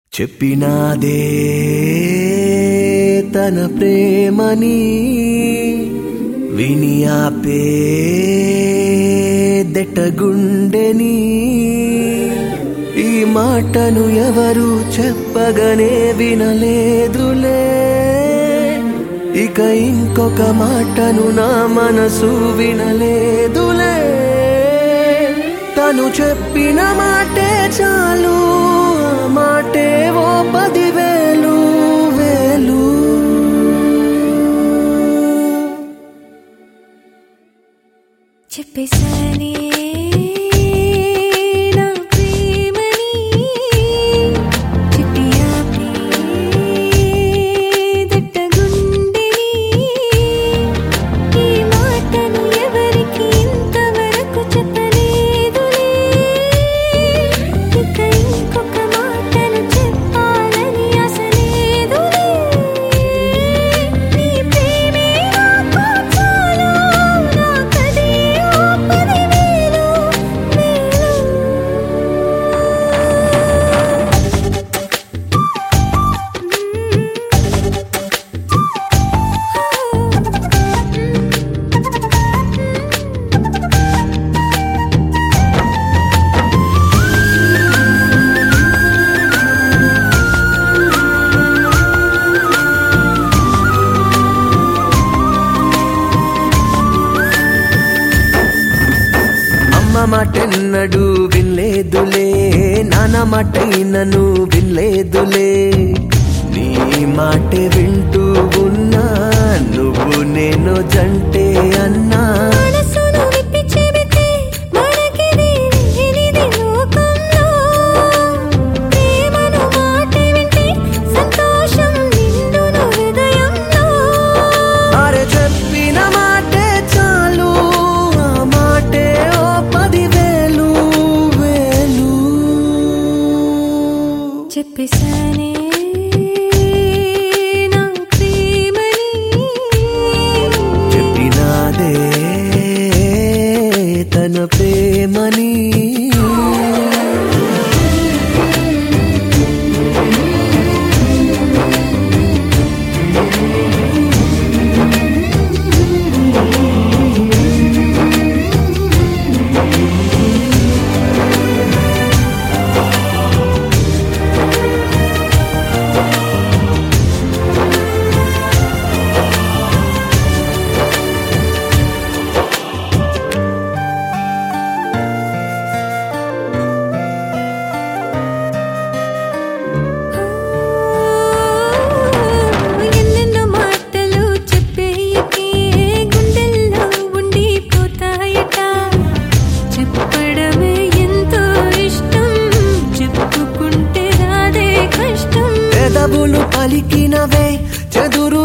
చెప్పినాదే తన ప్రేమని విని ఆపే దెట్టగుండెని ఈ మాటను ఎవరు చెప్పగనే వినలేదులే ఇక ఇంకొక మాటను నా మనసు వినలేదులే తను చెప్పిన మాటే చాలు ఆ మాటే ఓ పదివేలు వేలు చెప్పేసానే నా ప్రేమని చెప్పి ఆపే దట్టగుండెని ఈ మాటను ఎవరికి ఇంతవరకు చెప్పలేదులే ఇక ఇంకొక మాటను చెప్పాలని ఆశ లేదులే నీ ప్రేమే నాకు చాలు నాకదే ఓ పదివేలు వేలు అమ్మ మాటెన్నడు వినలేదులే నాన్న మాటైనను వినలేదులే నీ మాటే వింటూ ఉన్నా నువ్వు నేను జంటే అన్నా మనసును విప్పి చెబితే మనకిది లేనిది లోకంలో ప్రేమను మాట వింటే సంతోషం నిండును హృదయంలో అరే చెప్పిన మాటే చాలు ఆ మాటే ఓ పదివేలు వేలు చెప్పేసానే నా ప్రేమని చెప్పినాదే తన ప్రేమని ఎన్నెన్నో మాటలు చెప్పేయకే గుండెల్లో ఉండిపోతాయట చెప్పడమే ఎంతో ఇష్టం చెప్పుకుంటే రాదే కష్టం పెదవులు పలికినవే చెదురు